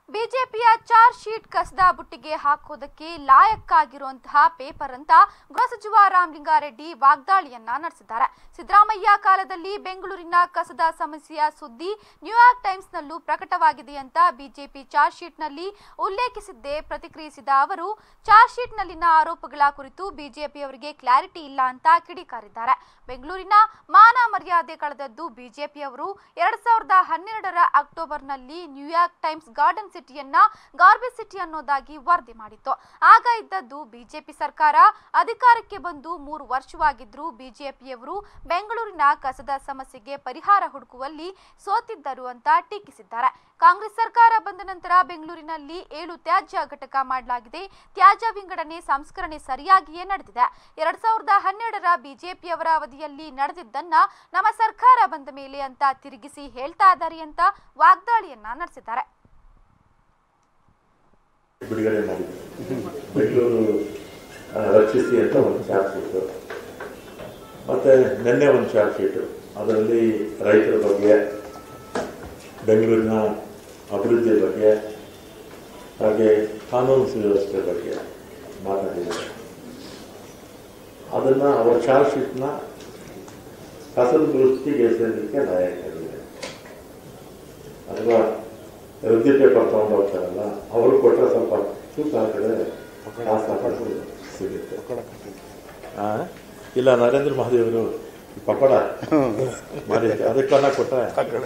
ಬಿಜೆಪಿಯ charge sheet ಕಸದ ಬುಟ್ಟಿಗೆ ಹಾಕೋದಕ್ಕೆ ಲಾಯಕ್ಕಾಗಿರುವಂತಹ ಪೇಪರ್ ಅಂತ ಗೃಹ ಸಚಿವ ರಾಮಲಿಂಗಾರೆಡ್ಡಿ ವಾಗ್ದಾಳಿಯನ್ನ ನಡೆಸಿದ್ದಾರೆ ಸಿದ್ದರಾಮಯ್ಯ ಕಾಲದಲ್ಲಿ ಬೆಂಗಳೂರಿನ ಕಸದ ಸಮಸ್ಯೆಯ ಸುದ್ದಿ ನ್ಯೂಯಾರ್ಕ್ ಟೈಮ್ಸ್ನಲ್ಲೂ ಪ್ರಕಟವಾಗಿದೆ ಅಂತ ಬಿಜೆಪಿ ಚಾರ್ಜ್ ಶೀಟ್ನಲ್ಲಿ ಉಲ್ಲೇಖಿಸಿದ್ದೇ ಪ್ರತಿಕ್ರಿಯಿಸಿದ ಅವರು ಚಾರ್ಜ್ ಶೀಟ್ನಲ್ಲಿನ ಆರೋಪಗಳ ಕುರಿತು ಬಿಜೆಪಿಯವರಿಗೆ ಕ್ಲಾರಿಟಿ ಇಲ್ಲ ಅಂತ ಕಿಡಿಕಾರಿದ್ದಾರೆ ಬೆಂಗಳೂರಿನ ಮಾನ ಮರ್ಯಾದೆ ಕಳೆದದ್ದು ಬಿಜೆಪಿಯವರು ಎರಡ್ ಸಾವಿರದ ಹನ್ನೆರಡರ ಅಕ್ಟೋಬರ್ನಲ್ಲಿ ನ್ಯೂಯಾರ್ಕ್ ಟೈಮ್ಸ್ ಗಾರ್ಡನ್ ಸಿಟಿಯನ್ನ ಗಾರ್ಬೇಜ್ ಸಿಟಿ ಅನ್ನೋದಾಗಿ ವರದಿ ಮಾಡಿತ್ತು ಆಗ ಇದ್ದದ್ದು ಬಿಜೆಪಿ ಸರ್ಕಾರ ಅಧಿಕಾರಕ್ಕೆ ಬಂದು ಮೂರು ವರ್ಷವಾಗಿದ್ರು ಬಿಜೆಪಿಯವರು ಬೆಂಗಳೂರಿನ ಕಸದ ಸಮಸ್ಯೆಗೆ ಪರಿಹಾರ ಹುಡುಕುವಲ್ಲಿ ಸೋತಿದ್ದರು ಅಂತ ಟೀಕಿಸಿದ್ದಾರೆ ಕಾಂಗ್ರೆಸ್ ಸರ್ಕಾರ ಬಂದ ನಂತರ ಬೆಂಗಳೂರಿನಲ್ಲಿ ಏಳು ತ್ಯಾಜ್ಯ ಘಟಕ ಮಾಡಲಾಗಿದೆ ತ್ಯಾಜ್ಯ ವಿಂಗಡಣೆ ಸಂಸ್ಕರಣೆ ಸರಿಯಾಗಿಯೇ ನಡೆದಿದೆ ಎರಡ್ ಸಾವಿರದ ಹನ್ನೆರಡರ ಬಿಜೆಪಿಯವರ ಅವಧಿಯಲ್ಲಿ ನಡೆದಿದ್ದನ್ನ ನಮ್ಮ ಸರ್ಕಾರ ಬಂದ ಮೇಲೆ ಅಂತ ತಿರುಗಿಸಿ ಹೇಳ್ತಾ ಇದ್ದಾರೆ ಅಂತ ವಾಗ್ದಾಳಿಯನ್ನ ನಡೆಸಿದ್ದಾರೆ ಬಿಡುಗಡೆ ಮಾಡಿದ್ರು ಬೆಂಗಳೂರು ಆ, ರಕ್ಷಿಸಿ ಅಂತ ಒಂದು ಚಾರ್ಜ್ ಶೀಟು ಮತ್ತೆ ನಿನ್ನೆ ಒಂದು ಚಾರ್ಜ್ ಶೀಟು ಅದರಲ್ಲಿ ರೈತರ ಬಗ್ಗೆ ಬೆಂಗಳೂರಿನ ಅಭಿವೃದ್ಧಿ ಬಗ್ಗೆ ಹಾಗೆ ಕಾನೂನು ಸುವ್ಯವಸ್ಥೆ ಬಗ್ಗೆ ಮಾತಾಡಿದ್ದಾರೆ ಅದನ್ನ ಅವರ ಚಾರ್ಜ್ ಶೀಟ್ನ ಕಸದ ದೃಷ್ಟಿಗೆ ಸೇರಲಿಕ್ಕೆ ಲಾಯಕ್ಕಾಗಿದೆ ಅಥವಾ ವೃದ್ಧಿ ಪೇಪರ್ ತಗೊಂಡು ಹೋಗ್ತಾರಲ್ಲ ಅವರು ಕೊಟ್ಟರೆ ಸ್ವಲ್ಪ ತೂಕ ಹಾಕಿದ್ರೆ ಕಾಸು ಹಾಕೋದು ಸಿಗುತ್ತೆ ಆ? ಇಲ್ಲ ನರೇಂದ್ರ ಮೋದಿ ಅವರು ಈ ಪಕೋಡ ಮಾಡಿ ಅದಕ್ಕನ್ನ ಕೊಟ್ಟರೆ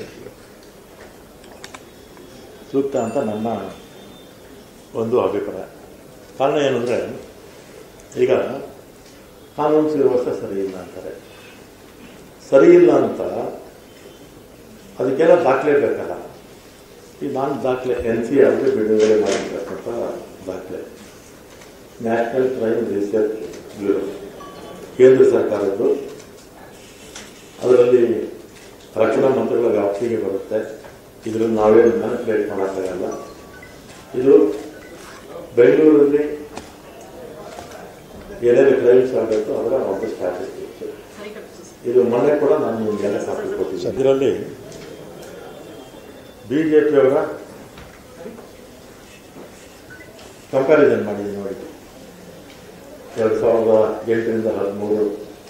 ಸೂಕ್ತ ಅಂತ ನನ್ನ ಒಂದು ಅಭಿಪ್ರಾಯ ಕಾರಣ ಏನಂದ್ರೆ ಈಗ ಕಾನೂನು ಸುವ್ಯವಸ್ಥೆ ಸರಿ ಇಲ್ಲ ಅಂತಾರೆ ಸರಿ ಇಲ್ಲ ಅಂತ ಅದಕ್ಕೆಲ್ಲ ದಾಖಲೆ ಬೇಕಲ್ಲ ಈ ನಾನು ದಾಖಲೆ ಎನ್ ಸಿ ಆರ್ಗೆ ಬಿಡುಗಡೆ ಮಾಡಿರ್ತಕ್ಕಂಥ ದಾಖಲೆ ನ್ಯಾಷನಲ್ ಕ್ರೈಮ್ ರಿಸರ್ಚ್ ಬ್ಯೂರೋ ಕೇಂದ್ರ ಸರ್ಕಾರದ್ದು ಅದರಲ್ಲಿ ರಕ್ಷಣಾ ಮಂತ್ರಿಗಳ ವ್ಯಾಪ್ತಿಗೆ ಬರುತ್ತೆ ಇದರಲ್ಲಿ ನಾವೇನು ಮ್ಯಾನಿಪುಲೇಟ್ ಮಾಡೋಕ್ಕಾಗಲ್ಲ ಇದು ಬೆಂಗಳೂರಲ್ಲಿ ಏನೇನು ಕ್ರೈಮ್ಸ್ ಆಗಬೇಕು ಅದರ ಒಂದು ಸ್ಟ್ಯಾಟಿಸ್ಟಿಕ್ಸ್ ಇದು ಮೊನ್ನೆ ಕೂಡ ನಾನು ನಿಮಗೆಲ್ಲ ಕಾಪಿ ಕೊಟ್ಟಿದ್ದೆ ಇದರಲ್ಲಿ ಬಿಜೆಪಿಯವರ ಕಂಪ್ಯಾರಿಸನ್ ಮಾಡಿದ್ದೀನಿ ನೋಡಿ ಎರಡು ಸಾವಿರದ ಎಂಟರಿಂದ ಹದಿಮೂರು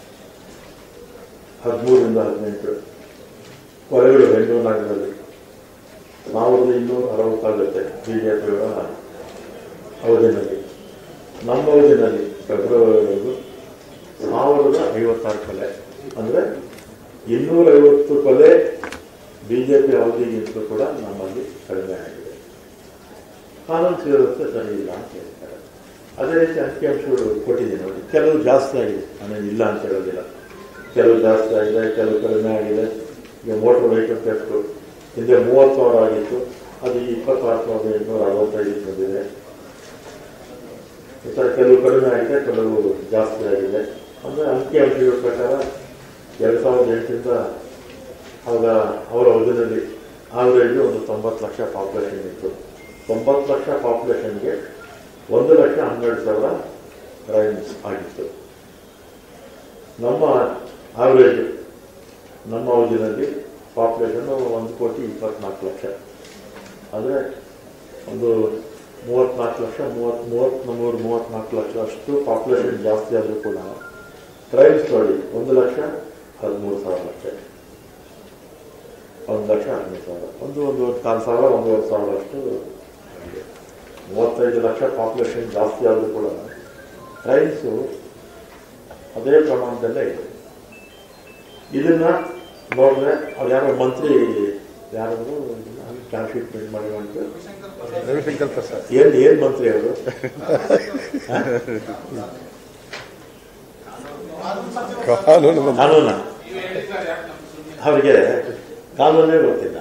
ಹದಿಮೂರಿಂದ ಹದಿನೆಂಟು ಹೊರಗಡೆ ಬೆಂಗಳೂರು ನಗರದಲ್ಲಿ ಸಾವಿರದ ಇನ್ನೂರ ಅರವತ್ತಾಗುತ್ತೆ ಬಿಜೆಪಿಯವರ ಅವಧಿನಲ್ಲಿ ನಮ್ಮ ಅವಧಿನಲ್ಲಿ ಫೆಬ್ರವರಿವರೆಗೂ ಸಾವಿರದ ಐವತ್ತಾರು ಕೊಲೆ ಅಂದರೆ ಇನ್ನೂರ ಐವತ್ತು ಕೊಲೆ ಬಿಜೆಪಿ ಅವಧಿಗಿಂತಲೂ ಕೂಡ ನಮ್ಮಲ್ಲಿ ಕಡಿಮೆ ಆಗಿದೆ ಕಾನೂನು ಸುವ್ಯವಸ್ಥೆ ಸರಿ ಇಲ್ಲ ಅಂತ ಹೇಳ್ತಾರೆ ಅದೇ ರೀತಿ ಅಂಕಿಅಂಶಗಳು ಕೊಟ್ಟಿದ್ದೀನಿ ನೋಡಿ ಕೆಲವು ಜಾಸ್ತಿ ಆಗಿದೆ ನಾನೇನು ಇಲ್ಲ ಅಂತ ಹೇಳೋದಿಲ್ಲ ಕೆಲವು ಜಾಸ್ತಿ ಆಗಿದೆ ಕೆಲವು ಕಡಿಮೆ ಆಗಿದೆ ಈಗ ಮೋಟರ್ ವೆಹಿಕಲ್ ಟೆಸ್ಟು ಹಿಂದೆ ಮೂವತ್ತು ಸಾವಿರ ಆಗಿತ್ತು ಅದು ಇಪ್ಪತ್ತಾರು ಸಾವಿರದ ಎಂಟುನೂರ ಅರವತ್ತೈದು ಬಂದಿದೆ ಈ ಥರ ಕೆಲವು ಕಡಿಮೆ ಆಗಿದೆ ಕೆಲವು ಜಾಸ್ತಿ ಆಗಿದೆ ಅಂದರೆ ಅಂಕಿಅಂಶಗಳ ಪ್ರಕಾರ ಎರಡು ಸಾವಿರದ ಎಂಟರಿಂದ ಆಗ ಅವರ ಅವಧಿಯಲ್ಲಿ ಆವರೇಜ್ ಒಂದು ತೊಂಬತ್ತು ಲಕ್ಷ ಪಾಪ್ಯುಲೇಷನ್ ಇತ್ತು ತೊಂಬತ್ತು ಲಕ್ಷ ಪಾಪ್ಯುಲೇಷನ್ಗೆ ಒಂದು ಲಕ್ಷ ಹನ್ನೆರಡು ಸಾವಿರ ಕ್ರೈಮ್ಸ್ ಆಗಿತ್ತು ನಮ್ಮ ಆವರೇಜ್ ನಮ್ಮ ಅವಧಿಯಲ್ಲಿ ಪಾಪ್ಯುಲೇಷನ್ ಒಂದು ಕೋಟಿ ಇಪ್ಪತ್ನಾಲ್ಕು ಲಕ್ಷ ಅಂದರೆ ಒಂದು ಮೂವತ್ತ್ನಾಲ್ಕು ಲಕ್ಷ ಮೂವತ್ತು ಮೂವತ್ತು ಮೂರು ಮೂವತ್ತ್ನಾಲ್ಕು ಲಕ್ಷ ಅಷ್ಟು ಪಾಪ್ಯುಲೇಷನ್ ಜಾಸ್ತಿ ಆದರೂ ಕೂಡ ಕ್ರೈಮ್ಸ್ ನೋಡಿ ಒಂದು ಲಕ್ಷ ಹದಿಮೂರು ಸಾವಿರ ಲಕ್ಷ ಒಂದು ಲಕ್ಷ ಹದಿನೈದು ಸಾವಿರ ಒಂದು ಒಂದು ಕಾಲು ಸಾವಿರ ಒಂದೂವರೆ ಸಾವಿರ ಅಷ್ಟು ಇದೆ. ಮೂವತ್ತೈದು ಲಕ್ಷ ಪಾಪ್ಯುಲೇಷನ್ ಜಾಸ್ತಿ ಆದರೂ ಕೂಡ ಕ್ರೈಮ್ಸು ಅದೇ ಪ್ರಮಾಣದಲ್ಲೇ ಇದೆ ಇದನ್ನ ನೋಡಿದ್ರೆ ಅವ್ರು ಯಾರೋ ಮಂತ್ರಿ ಯಾರಾದ್ರು ಚಾರ್ಜ್ ಶೀಟ್ ಪ್ರಿಂಟ್ ಮಾಡಿ ಮಾಡಿದ್ರು ರವಿಶಂಕರ್ ಪ್ರಸಾದ್ ಏನ್ ಏನ್ ಮಂತ್ರಿ ಅವರು ಕಾನೂನು ಮಂತ್ರಿ. ಕಾನೂನ ಅವರಿಗೆ ಕಾನೂನೇ ಗೊತ್ತಿಲ್ಲ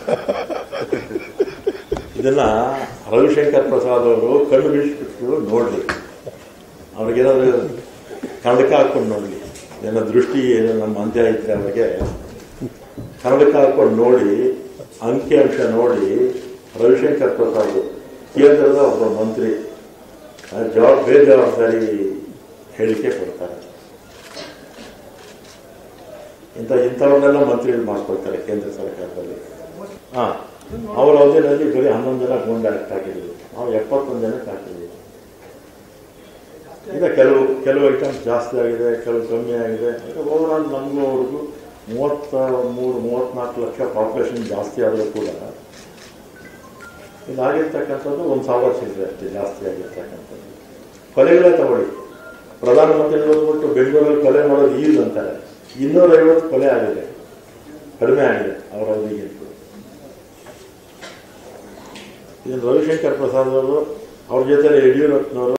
ಇದನ್ನ ರವಿಶಂಕರ್ ಪ್ರಸಾದ್ ಅವರು ಕಣ್ಣು ಬಿಡಿಸ್ಬಿಟ್ಟು ನೋಡ್ಲಿ ಅವ್ರಿಗೇನಾದ್ರು ಕನ್ನಡಕ ಹಾಕೊಂಡು ನೋಡ್ಲಿ ಏನೋ ದೃಷ್ಟಿ ಏನೋ ನಮ್ಮ ಅಂತ್ಯ ಇದ್ರೆ ಅವ್ರಿಗೆ ಕನ್ನಡಕ ಹಾಕೊಂಡು ನೋಡಿ ಅಂಕಿಅಂಶ ನೋಡಿ ರವಿಶಂಕರ್ ಪ್ರಸಾದ್ ಕೇಂದ್ರದ ಒಬ್ಬ ಮಂತ್ರಿ ಆ, ಜವಾಬ್ ಬೇಜವಾಬ್ದಾರಿ ಹೇಳಿಕೆ ಕೊಡ್ತಾರೆ ಇಂಥ ಇಂಥವ್ರನ್ನೆಲ್ಲ ಮಂತ್ರಿಗಳು ಮಾಡ್ಕೊಳ್ತಾರೆ ಕೇಂದ್ರ ಸರ್ಕಾರದಲ್ಲಿ ಹಾ ಅವರ ಅವಧಿಯಲ್ಲಿ ಬರೀ ಹನ್ನೊಂದು ಜನ ಗೂಂಡ ಆಕ್ಟ್ ಹಾಕಿದ್ರು ನಾವು ಎಪ್ಪತ್ತೊಂದು ಜನಕ್ಕೆ ಹಾಕಿದ್ವಿ ಈಗ ಕೆಲವು ಕೆಲವು ಐಟಮ್ಸ್ ಜಾಸ್ತಿ ಆಗಿದೆ ಕೆಲವು ಕಮ್ಮಿ ಆಗಿದೆ ಓವರಾಲ್ ನಮಗೂ ಅವ್ರಿಗೂ ಮೂವತ್ತ ಮೂರು ಮೂವತ್ತ್ನಾಲ್ಕು ಲಕ್ಷ ಪಾಪ್ಯುಲೇಷನ್ ಜಾಸ್ತಿ ಆದರೂ ಕೂಡ ಇದಾಗಿರ್ತಕ್ಕಂಥದ್ದು ಒಂದು ಸಾವಿರ ಚಿಲ್ಲರೆ ಅಷ್ಟೇ ಜಾಸ್ತಿ ಆಗಿರ್ತಕ್ಕಂಥದ್ದು ಕೊಲೆಗಳೇ ತಗೊಳ್ಳಿ ಪ್ರಧಾನಮಂತ್ರಿಗಳು ಬಂದ್ಬಿಟ್ಟು ಬೆಂಗಳೂರಲ್ಲಿ ಕೊಲೆ ಮಾಡೋದು ಈಸ್ ಅಂತಾರೆ ಇನ್ನೂರೈವತ್ತು ಕೊಲೆ ಆಗಿದೆ ಕಡಿಮೆ ಆಗಿದೆ ಅವರ ಅವಧಿಗಿಂತ ಇದನ್ನು ರವಿಶಂಕರ್ ಪ್ರಸಾದ್ ಅವರು ಅವ್ರ ಜೊತೆ ಯಡಿಯೂರಪ್ಪನವರು